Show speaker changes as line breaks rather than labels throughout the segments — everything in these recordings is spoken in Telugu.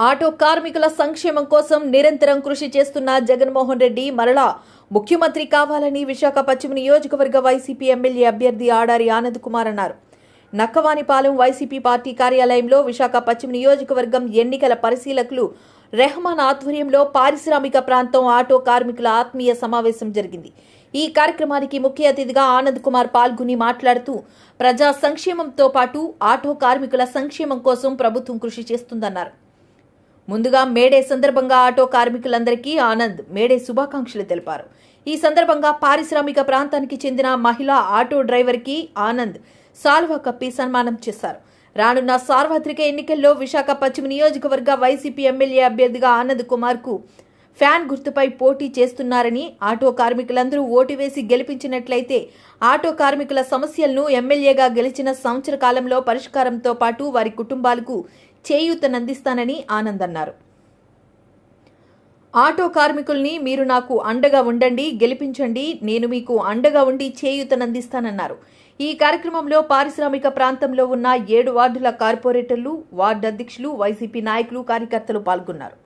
ఆటో కార్మికుల సంక్షేమం కోసం నిరంతరం కృషి చేస్తున్న జగన్మోహన్ రెడ్డి మరలా ముఖ్యమంత్రి కావాలని విశాఖ పశ్చిమ నియోజకవర్గ వైసీపీ ఎమ్మెల్యే అభ్యర్థి ఆడారి ఆనంద్ కుమార్ అన్నారు నక్కవానిపాలెం వైసీపీ పార్టీ కార్యాలయంలో విశాఖ పశ్చిమ నియోజకవర్గం ఎన్నికల పరిశీలకులు రెహమాన్ ఆధ్వర్యంలో పారిశ్రామిక ప్రాంతం ఆటో కార్మికుల ఆత్మీయ సమావేశం జరిగింది ఈ కార్యక్రమానికి ముఖ్య అతిథిగా ఆనంద్ కుమార్ పాల్గొని మాట్లాడుతూ ప్రజా సంక్షేమంతో పాటు ఆటో కార్మికుల సంక్షేమం కోసం ప్రభుత్వం కృషి చేస్తుందన్నారు ముందుగా మేడే సందర్భంగా ఆటో కార్మికులందరికీ ఆనంద్ మేడే శుభాకాంక్షలు తెలిపారు ఈ సందర్భంగా పారిశ్రామిక ప్రాంతానికి చెందిన మహిళా ఆటో డ్రైవర్కి ఆనంద్ సాల్వా కప్పి సన్మానం చేశారు రానున్న సార్వత్రిక ఎన్నికల్లో విశాఖ పశ్చిమ నియోజకవర్గ వైసీపీ ఎమ్మెల్యే అభ్యర్థిగా ఆనంద్ కుమార్ కు ఫ్యాన్ గుర్తుపై పోటీ చేస్తున్నారని ఆటో కార్మికులందరూ ఓటు వేసి గెలిపించినట్లయితే ఆటో కార్మికుల సమస్యలను ఎమ్మెల్యేగా గెలిచిన సంవత్సర కాలంలో పరిష్కారంతో పాటు వారి కుటుంబాలకు చేయూతనందిస్తానని ఆనంద్ అన్నారు ఆటో కార్మికుల్ని మీరు నాకు అండగా ఉండండి గెలిపించండి నేను మీకు అండగా ఉండి చేయూతనందిస్తానన్నారు ఈ కార్యక్రమంలో పారిశ్రామిక ప్రాంతంలో ఉన్న ఏడు వార్డుల కార్పొరేటర్లు వార్డు అధ్యక్షులు వైసీపీ నాయకులు కార్యకర్తలు పాల్గొన్నారు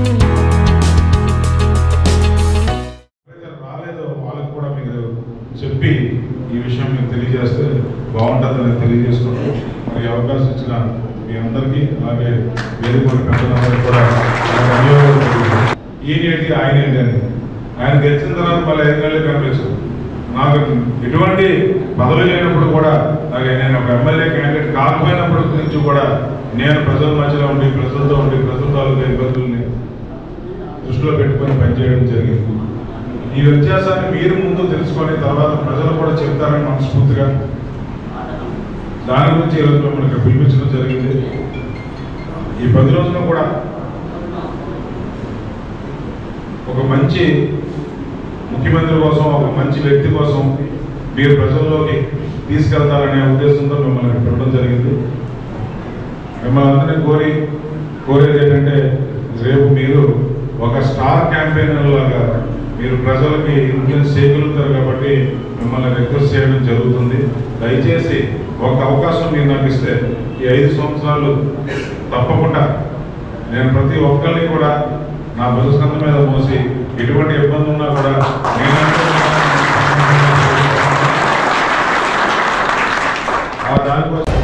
ఎవరైతే రాలేదో వాళ్ళకి కూడా మీరు చెప్పి ఈ విషయం మీకు తెలియజేస్తే బాగుంటుందని తెలియజేసుకుంటూ మరి ఈ అవకాశం ఇచ్చిన మీ అందరికీ అలాగే వేదిక ఉన్న పెద్దలందరికీ కూడా నా ధన్యవాదాలు తెలియజేస్తున్నాను. ఈయన ఏంటి ఆయన ఏంటి అని ఆయన గెలిచిన తర్వాత మళ్ళీ ఐదు నెలలు కనిపించదు నాకు ఎటువంటి పదవి లేనప్పుడు కూడా అలాగే నేను ఒక ఎమ్మెల్యే క్యాండిడేట్ కాకపోయినప్పుడు నుంచి కూడా నేను ప్రజల మధ్యలో ఉండి ప్రజలతో ఉండి ప్రజల తాలూకా ఇబ్బందుల్ని దృష్టిలో పెట్టుకొని పనిచేయడం జరిగింది ఈ వ్యత్యాసాన్ని మీరు ముందు తెలుసుకొని తర్వాత ప్రజలు కూడా చెప్తారని మనస్ఫూర్తిగా దాని గురించి ఈరోజు మిమ్మల్ని ఇక్కడ పిలిపించడం జరిగింది ఈ పది రోజులు కూడా ఒక మంచి ముఖ్యమంత్రి కోసం ఒక మంచి వ్యక్తి కోసం మీరు ప్రజల్లోకి తీసుకెళ్తారనే ఉద్దేశంతో మిమ్మల్ని ఇక్కడ పెట్టడం జరిగింది మిమ్మల్ని అందరినీ కోరి కోరేది ఏంటంటే రేపు మీరు ఒక స్టార్ క్యాంపెయినర్ లాగా మీరు ప్రజలకి ఇన్ఫ్లుయెన్స్ చేయగలుగుతారు కాబట్టి మిమ్మల్ని రిక్వెస్ట్ చేయడం జరుగుతుంది దయచేసి ఒక అవకాశం మీరు నాకు ఇస్తే ఈ ఐదు సంవత్సరాలు తప్పకుండా నేను ప్రతి ఒక్కరిని కూడా నా భుజస్కంధం మీద మోసి ఎటువంటి ఇబ్బంది ఉన్నా కూడా నేను ఆ దానికోసం